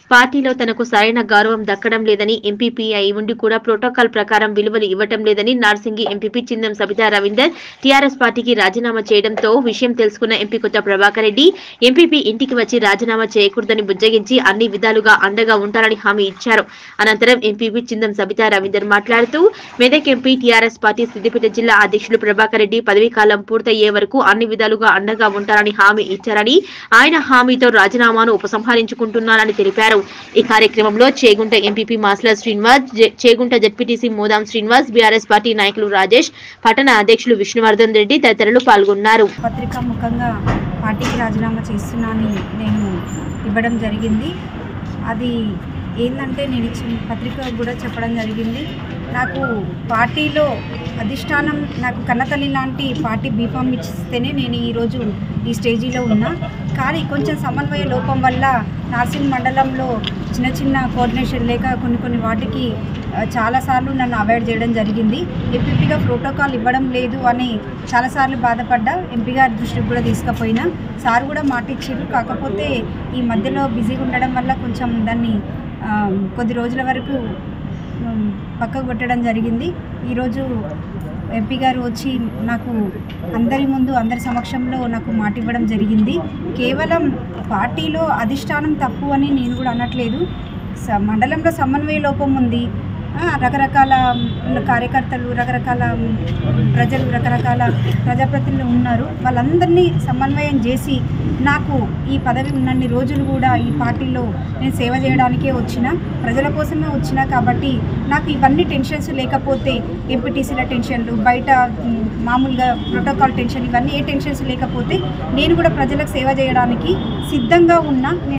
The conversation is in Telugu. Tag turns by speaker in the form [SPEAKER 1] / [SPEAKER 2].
[SPEAKER 1] పార్టీలో తనకు సరైన గౌరవం దక్కడం లేదని ఎంపీపీ అయి ఉండి కూడా ప్రోటోకాల్ ప్రకారం విలువలు ఇవ్వటం లేదని నార్సింగి ఎంపీపీ చిందం సబితా రవీందర్ టీఆర్ఎస్ పార్టీకి రాజీనామా చేయడంతో విషయం తెలుసుకున్న ఎంపీ కొత్త ప్రభాకర్ రెడ్డి ఎంపీపీ ఇంటికి వచ్చి రాజీనామా చేయకూడదని బుజ్జగించి అన్ని విధాలుగా అండగా ఉంటారని హామీ ఇచ్చారు అనంతరం ఎంపీపీ చిందం సబితా రవీందర్ మాట్లాడుతూ Medak MP TRS party Siddipet జిల్లా అధ్యక్షులు ప్రభాకర్ రెడ్డి పదవీ కాలం పూర్తయ్యే వరకు అన్ని విధాలుగా అండగా ఉంటారని హామీ ఇచ్చారని ఆయన హామీతో రాజీనామాను ఉపసంహరించుకుంటున్నారని తెలిపారు ఈ కార్యక్రమంలో చేగుంట ఎంపీపీ మాస్ల శ్రీనివాస్ జె- Chegunta ZPTC Modam Srinivas BRS party నాయకులు రాజేష్ పట్టణ అధ్యక్షులు విష్ణువర్ధన్ రెడ్డి తదితరులు పాల్గొన్నారు
[SPEAKER 2] పత్రికా ముఖంగా పార్టీకి రాజీనామా చేస్తున్నానని నేను ఇవ్వడం జరిగింది అది ఏంటంటే నేను ఇచ్చిన పత్రిక కూడా చెప్పడం జరిగింది నాకు పార్టీలో అధిష్టానం నాకు కన్నతల్లి లాంటి పార్టీ బీఫామ్ ఇచ్చిస్తేనే నేను ఈరోజు ఈ స్టేజీలో ఉన్నా కానీ కొంచెం సమన్వయ లోపం వల్ల నార్సింగ్ మండలంలో చిన్న చిన్న కోఆర్డినేషన్ లేక కొన్ని కొన్ని వాటికి ఆ, చాలాసార్లు నన్ను అవాయిడ్ చేయడం జరిగింది ఎంపీపీగా ప్రోటోకాల్ ఇవ్వడం లేదు అని చాలాసార్లు బాధపడ్డా ఎంపీ గారి దృష్టికి కూడా తీసుకుపోయినా సార్ కూడా మాట ఇచ్చారు కాకపోతే ఈ మధ్యలో బిజీగా ఉండడం వల్ల కొంచెం దాన్ని ఆ, కొద్ది రోజుల వరకు ఉమ్, పక్కకు పెట్టడం జరిగింది ఈరోజు ఎంపీ గారు వచ్చి నాకు అందరి ముందు అందరి సమక్షంలో నాకు మాట ఇవ్వడం జరిగింది కేవలం పార్టీలో అధిష్టానం తప్పు అని నేను కూడా అనట్లేదు స- మండలంలో సమన్వయ లోపం ఉంది ఆ, రకరకాల మ్, కార్యకర్తలు రకరకాల మ్, ప్రజలు రకరకాల ప్రజాప్రతినిధులు ఉన్నారు వాళ్ళందరినీ సమన్వయం చేసి నాకు ఈ పదవి ఉన్నన్ని రోజులు కూడా ఈ పార్టీలో నేను సేవ చేయడానికే వచ్చిన ప్రజల కోసమే వచ్చిన కాబట్టి నాకు ఇవన్నీ టెన్షన్స్ లేకపోతే ఎంపీటీసీల టెన్షన్లు బయట మ్, మామూలుగా ప్రోటోకాల్ టెన్షన్ ఇవన్నీ ఏ టెన్షన్స్ లేకపోతే నేను కూడా ప్రజలకు సేవ చేయడానికి సిద్ధంగా ఉన్నా